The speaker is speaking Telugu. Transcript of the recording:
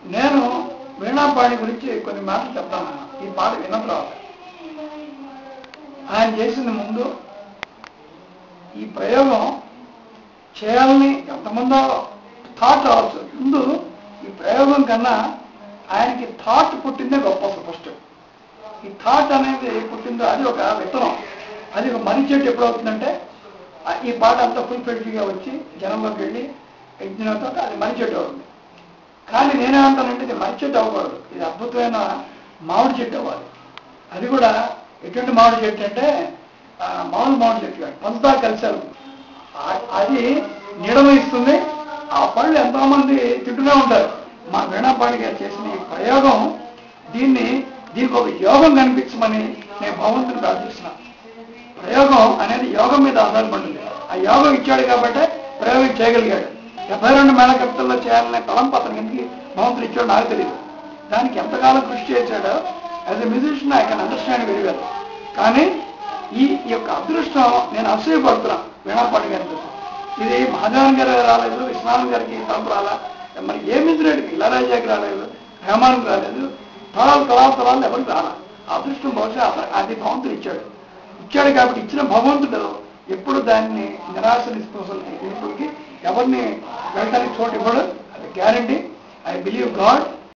నేను వీణాపాణి గురించి కొన్ని మాటలు చెప్తాను ఈ పాట విన్న తర్వాత ఆయన చేసింది ముందు ఈ ప్రయోగం చేయాలని ఎంతమందో థాట్ రావచ్చు ముందు ఈ ప్రయోగం కన్నా ఆయనకి థాట్ పుట్టిందే గొప్ప అసలు ఫస్ట్ ఈ థాట్ అనేది పుట్టిందో అది ఒక విత్తనం అది ఒక మర్రి చెట్టు ఎప్పుడవుతుందంటే ఆ ఈ పాట అంతా ఫుల్ గా వచ్చి జనంలోకి వెళ్ళి యజ్ఞం అవుతుంది అది మర్రి చెట్టు అవుతుంది కానీ నేనేమంటానంటే ఇది మర్రి చెట్టు అవ్వకూడదు ఇది అద్భుతమైన మామిడి చెట్టు అవ్వాలి అది కూడా ఎటువంటి మామిడి చెట్టు అంటే ఆ, మామూలు మామిడి చెట్టు కాదు పంచదార కలిసారు ఆ- అది నీడమ ఇస్తుంది ఆ పళ్ళు ఎంతో మంది తింటూనే ఉంటారు మా వీణాపాణి గారు చేసిన ఈ ప్రయోగం దీన్ని దీనికి ఒక యోగం కనిపించమని నేను భగవంతుని ప్రార్థిస్తున్నాను ప్రయోగం అనేది యోగం మీద ఆధారపడింది ఆ యోగం ఇచ్చాడు కాబట్టి ప్రయోగం చేయగలిగాడు డెబ్బై రెండు మేళకర్తల్లో చేయాలనే తలంపు అతనికి ఎందుకు భగవంతుడు ఇచ్చాడు నాకు తెలియదు దానికి ఎంతకాలం కృషి చేశాడో as a musician I can understand very well కానీ ఈ ఈ యొక్క అదృష్టం నేను అసూయపడుతున్నా వీణాపాటి గారి కోసం ఇది మహాదేవన్ గారు రాలేదు విశ్వనాథన్ గారికి తలంపు రాలా మరి ఏ మిత్రుడికి ఇళరాజాకి రాలేదు హేమానికి రాలేదు తరాలు తరాలు తరాలు ఎవరికి రాలా ఆ అదృష్టం బహుశా అత- అది భగవంతుడు ఇచ్చాడు ఇచ్చాడు కాబట్టి ఇచ్చిన భగవంతుడు ఎప్పుడు దాన్ని నిరాశ నిస్పృహలకి ఎవరిని వెళ్ళటానికి చోటు ఇవ్వడు అది గ్యారంటీ ఐ బిలీవ్ గాడ్